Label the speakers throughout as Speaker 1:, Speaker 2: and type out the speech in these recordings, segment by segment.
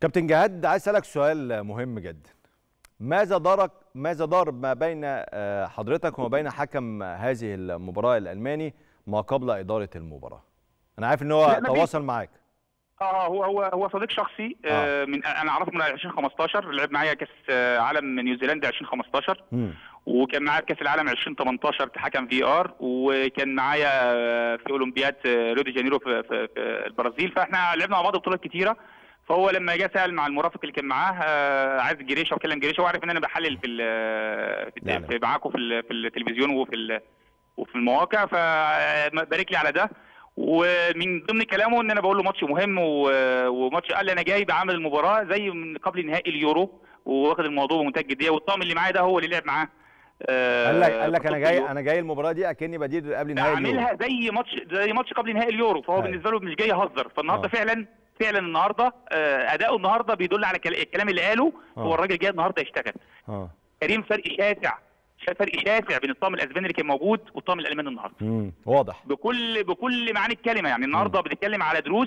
Speaker 1: كابتن جهاد عايز اسالك سؤال مهم جدا ماذا دارك ماذا دار ما بين آه، حضرتك وما بين حكم هذه المباراه الالماني ما قبل اداره المباراه انا عارف ان هو
Speaker 2: لا، ما في-
Speaker 1: تواصل معاك
Speaker 2: اه هو هو هو صديق شخصي
Speaker 1: آه.
Speaker 2: آه. من انا اعرفه من 2015 لعب معايا كاس آه، عالم نيوزيلندا 2015
Speaker 1: مم.
Speaker 2: وكان معايا في كاس العالم 2018 كحكم في ار وكان معايا آه، في اولمبياد آه، ريو دي جانيرو في, في, في البرازيل فاحنا لعبنا مع بعض بطولات كتيره فهو لما جه سال مع المرافق اللي كان معاه آه، عايز جريشه وكلم جريشه وعارف ان انا بحلل في ال- في,
Speaker 1: لا، لا.
Speaker 2: الت- في معاكم في, ال- في التلفزيون وفي ال- وفي المواقع فبارك لي على ده ومن ضمن كلامه ان انا بقول له ماتش مهم و- وماتش قال لي انا جاي بعمل المباراه زي من قبل نهائي اليورو وواخد الموضوع بمنتهى الجديه والطاقم اللي معايا ده هو اللي لعب معاه آه،
Speaker 1: قال لك قال لك انا
Speaker 2: بطولة
Speaker 1: جاي
Speaker 2: اليورو.
Speaker 1: انا جاي المباراه دي اكني بدير قبل نهائي اليورو
Speaker 2: عاملها زي ماتش زي ماتش قبل نهائي اليورو فهو
Speaker 1: أيوة.
Speaker 2: بالنسبه له مش جاي يهزر فالنهارده
Speaker 1: آه.
Speaker 2: فعلا فعلا النهارده آه، اداؤه النهارده بيدل على كلا- الكلام اللي قاله
Speaker 1: آه.
Speaker 2: هو الراجل جاي النهارده يشتغل
Speaker 1: اه
Speaker 2: كريم فرق شاسع شا- فرق شاسع بين الطاقم الاسباني اللي كان موجود والطاقم الالماني النهارده
Speaker 1: مم. واضح
Speaker 2: بكل بكل معاني الكلمه يعني النهارده بنتكلم على دروس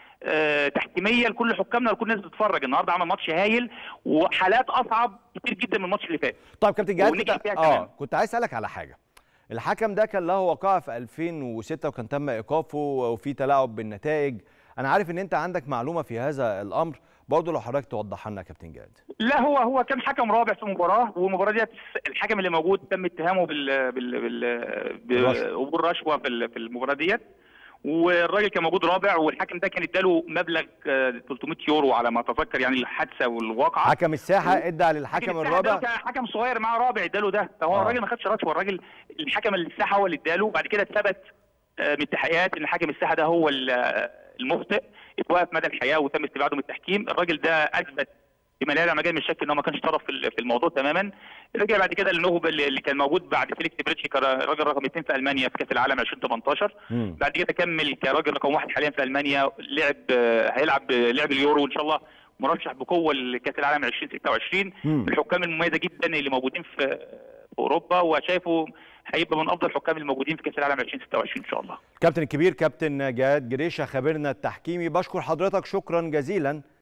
Speaker 2: آه، تحكيميه لكل حكامنا ولكل الناس بتتفرج النهارده عمل ماتش هايل وحالات اصعب كتير جدا من الماتش اللي فات
Speaker 1: طيب كابتن جهاد
Speaker 2: ونجح
Speaker 1: كنت
Speaker 2: فيها
Speaker 1: اه
Speaker 2: كمان.
Speaker 1: كنت عايز اسالك على حاجه الحكم ده كان له وقائع في 2006 وكان تم ايقافه وفي تلاعب بالنتائج انا عارف ان انت عندك معلومه في هذا الامر برضه لو حضرتك توضحها لنا يا كابتن جهاد
Speaker 2: لا هو هو كان حكم رابع في المباراه والمباراه ديت الحكم اللي موجود تم اتهامه بال بال بال
Speaker 1: بالرشوة.
Speaker 2: بقبول رشوه في ال- في المباراه ديت والراجل كان موجود رابع والحكم ده كان اداله مبلغ آه، 300 يورو على ما اتذكر يعني الحادثه والواقعه
Speaker 1: حكم الساحه ادى للحكم
Speaker 2: الساحة
Speaker 1: الرابع
Speaker 2: ده كان حكم صغير معاه رابع اداله ده فهو
Speaker 1: آه.
Speaker 2: الراجل ما خدش رشوه الراجل الحكم الساحه هو اللي اداله بعد كده اتثبت آه، من التحقيقات ان حكم الساحه ده هو ال- آه، المخطئ اتوقف مدى الحياه وتم استبعاده من التحكيم الراجل ده اثبت بما لا يعلم مجال من الشك ان هو ما كانش طرف في ال- في الموضوع تماما رجع بعد كده للنخبه اللي اللي كان موجود بعد فيليكس بريتشي كراجل رقم اثنين في المانيا في كاس العالم 2018
Speaker 1: مم.
Speaker 2: بعد كده كمل كراجل رقم واحد حاليا في المانيا لعب آه، هيلعب آه، لعب اليورو وان شاء الله مرشح بقوه لكاس العالم 2026
Speaker 1: مم.
Speaker 2: من الحكام المميزه جدا اللي موجودين في في اوروبا وشايفه هيبقى من افضل الحكام الموجودين في كاس العالم 2026 ان شاء الله
Speaker 1: كابتن الكبير كابتن جهاد جريشه خبيرنا التحكيمي بشكر حضرتك شكرا جزيلا